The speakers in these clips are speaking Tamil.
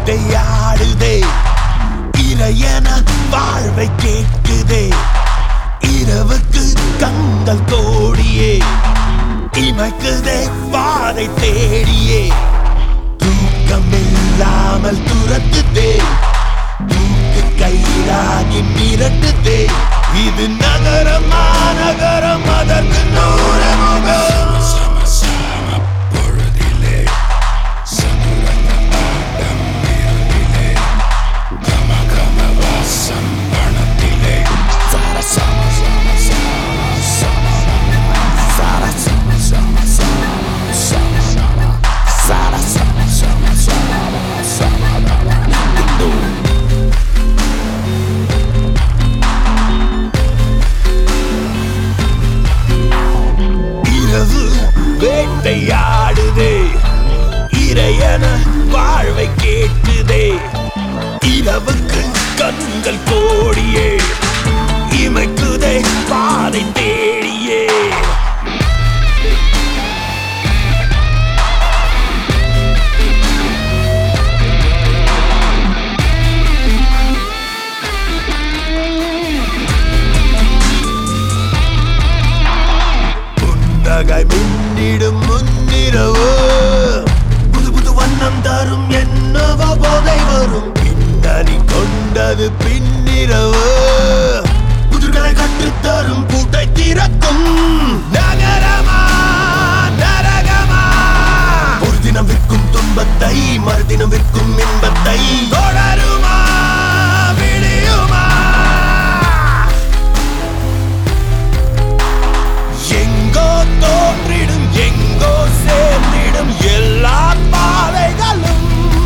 வேட்டையாடுதே இறையன வாழ்வை கேட்குதே இரவுக்கு கங்கள் கோடியே இமைக்குதே பாதை தேடியே தூக்கமில்லாமல் துரத்துதே தூக்கு கைராகி மிரட்டுதே இது நகரமா நகரம் அதற்கு நூறு முகம் இரவு வேட்டையாடுதே இறையன வாழ்வை கேட்டுதே இரவுக்கு கண்கள் கோடியே இமைக்குதே பாதை தேடியே புன்னகை மின்னிடும் முன்னிரவு புது புது வண்ணம் தரும் என்னவோ போதை வரும் பின்னணி கொண்டது பின்னிரவு புதுகளை கற்றுத்தரும் பூட்டை திறக்கும் நகரமா நரகமா ஒரு தினம் விற்கும் துன்பத்தை மறுதினம் விற்கும் இன்பத்தை தொடருமா விடியுமா எங்கோ தோன்றிடும் எங்கோ சேர்ந்திடும் எல்லா பாதைகளும்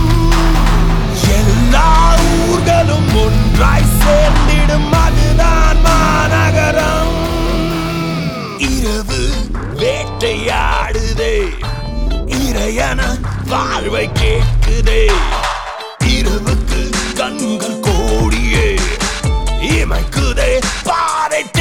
எல்லா ஊர்களும் ஒன்றாய் சேர்ந்திடும் அதுதான் மாநகரம் இரவு வேட்டையாடுதே இறையன வாழ்வை கேட்குதே இரவுக்கு கண்கள் கோடியே இமைக்குதே பாதை